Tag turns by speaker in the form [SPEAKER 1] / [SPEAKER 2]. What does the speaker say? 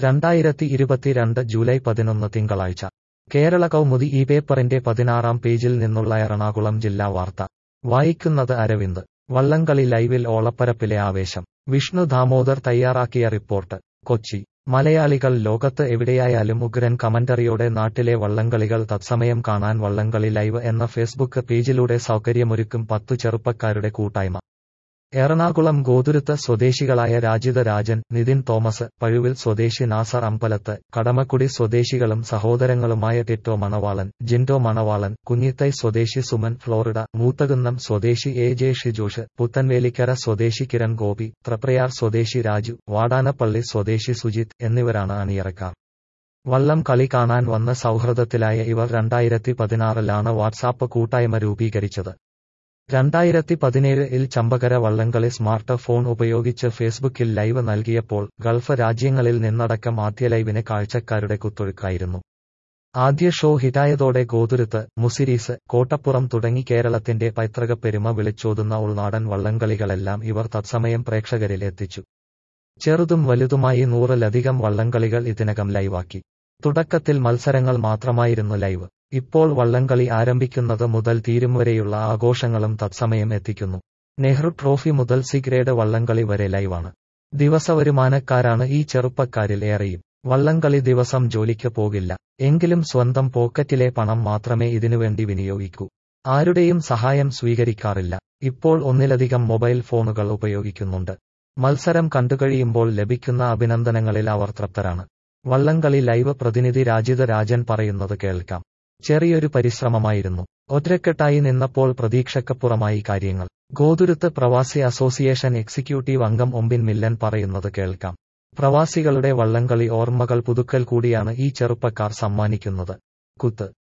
[SPEAKER 1] രണ്ടായിരത്തി ഇരുപത്തിരണ്ട് ജൂലൈ പതിനൊന്ന് തിങ്കളാഴ്ച കേരള കൗമുദി ഈ പേപ്പറിന്റെ പതിനാറാം പേജിൽ നിന്നുള്ള എറണാകുളം ജില്ലാ വാർത്ത വായിക്കുന്നത് അരവിന്ദ് വള്ളംകളി ലൈവിൽ ഓളപ്പരപ്പിലെ ആവേശം വിഷ്ണു ദാമോദർ തയ്യാറാക്കിയ റിപ്പോർട്ട് കൊച്ചി മലയാളികൾ ലോകത്ത് എവിടെയായാലും ഉഗ്രൻ കമന്ററിയോടെ നാട്ടിലെ വള്ളംകളികൾ തത്സമയം കാണാൻ വള്ളംകളി ലൈവ് എന്ന ഫേസ്ബുക്ക് പേജിലൂടെ സൗകര്യമൊരുക്കും പത്തു ചെറുപ്പക്കാരുടെ കൂട്ടായ്മ എറണാകുളം ഗോതുരുത്ത് സ്വദേശികളായ രാജിത രാജൻ നിതിൻ തോമസ് പഴുവിൽ സ്വദേശി നാസർ അമ്പലത്ത് കടമക്കുടി സ്വദേശികളും സഹോദരങ്ങളുമായ ടിറ്റോ മണവാളൻ ജിൻഡോ മണവാളൻ കുഞ്ഞിത്തൈ സ്വദേശി സുമൻ ഫ്ലോറിഡ മൂത്തകുന്നം സ്വദേശി എ ജെ ഷിജോഷ് പുത്തൻവേലിക്കര സ്വദേശി കിരൺ ഗോപി ത്രപ്രയാർ സ്വദേശി രാജു വാടാനപ്പള്ളി സ്വദേശി സുജിത് എന്നിവരാണ് അണിയറക്കാർ വള്ളം കളി കാണാൻ വന്ന സൗഹൃദത്തിലായ ഇവർ രണ്ടായിരത്തി പതിനാറിലാണ് വാട്സാപ്പ് കൂട്ടായ്മ രൂപീകരിച്ചത് രണ്ടായിരത്തി പതിനേഴിൽ ചമ്പകര വള്ളംകളി സ്മാർട്ട് ഫോൺ ഉപയോഗിച്ച് ഫേസ്ബുക്കിൽ ലൈവ് നൽകിയപ്പോൾ ഗൾഫ് രാജ്യങ്ങളിൽ നിന്നടക്കം ആദ്യ ലൈവിന് കാഴ്ചക്കാരുടെ കുത്തൊഴുക്കായിരുന്നു ആദ്യ ഷോ ഹിറ്റായതോടെ ഗോതുരുത്ത് മുസിരീസ് കോട്ടപ്പുറം തുടങ്ങി കേരളത്തിന്റെ പൈതൃക പെരുമ വിളിച്ചോതുന്ന ഉൾനാടൻ വള്ളംകളികളെല്ലാം ഇവർ തത്സമയം പ്രേക്ഷകരിൽ എത്തിച്ചു ചെറുതും വലുതുമായി നൂറിലധികം വള്ളംകളികൾ ഇതിനകം ലൈവാക്കി തുടക്കത്തിൽ മത്സരങ്ങൾ മാത്രമായിരുന്നു ലൈവ് ഇപ്പോൾ വള്ളംകളി ആരംഭിക്കുന്നത് മുതൽ തീരും വരെയുള്ള ആഘോഷങ്ങളും തത്സമയം എത്തിക്കുന്നു നെഹ്റു ട്രോഫി മുതൽ സി ഗ്രേഡ് വള്ളംകളി വരെ ലൈവാണ് ദിവസവരുമാനക്കാരാണ് ഈ ചെറുപ്പക്കാരിൽ ഏറെയും വള്ളംകളി ദിവസം ജോലിക്ക് പോകില്ല എങ്കിലും സ്വന്തം പോക്കറ്റിലെ പണം മാത്രമേ ഇതിനുവേണ്ടി വിനിയോഗിക്കൂ ആരുടെയും സഹായം സ്വീകരിക്കാറില്ല ഇപ്പോൾ ഒന്നിലധികം മൊബൈൽ ഫോണുകൾ ഉപയോഗിക്കുന്നുണ്ട് മത്സരം കണ്ടുകഴിയുമ്പോൾ ലഭിക്കുന്ന അഭിനന്ദനങ്ങളിൽ അവർ തൃപ്തരാണ് വള്ളംകളി ലൈവ് പ്രതിനിധി രാജിത രാജൻ പറയുന്നത് കേൾക്കാം ചെറിയൊരു പരിശ്രമമായിരുന്നു ഒറ്റക്കെട്ടായി നിന്നപ്പോൾ പ്രതീക്ഷക്കപ്പുറമായി കാര്യങ്ങൾ ഗോതുരുത്ത് പ്രവാസി അസോസിയേഷൻ എക്സിക്യൂട്ടീവ് അംഗം ഒമ്പിൻ മില്ലൻ പറയുന്നത് കേൾക്കാം പ്രവാസികളുടെ വള്ളംകളി ഓർമ്മകൾ പുതുക്കൽ കൂടിയാണ് ഈ ചെറുപ്പക്കാർ സമ്മാനിക്കുന്നത് കുത്ത്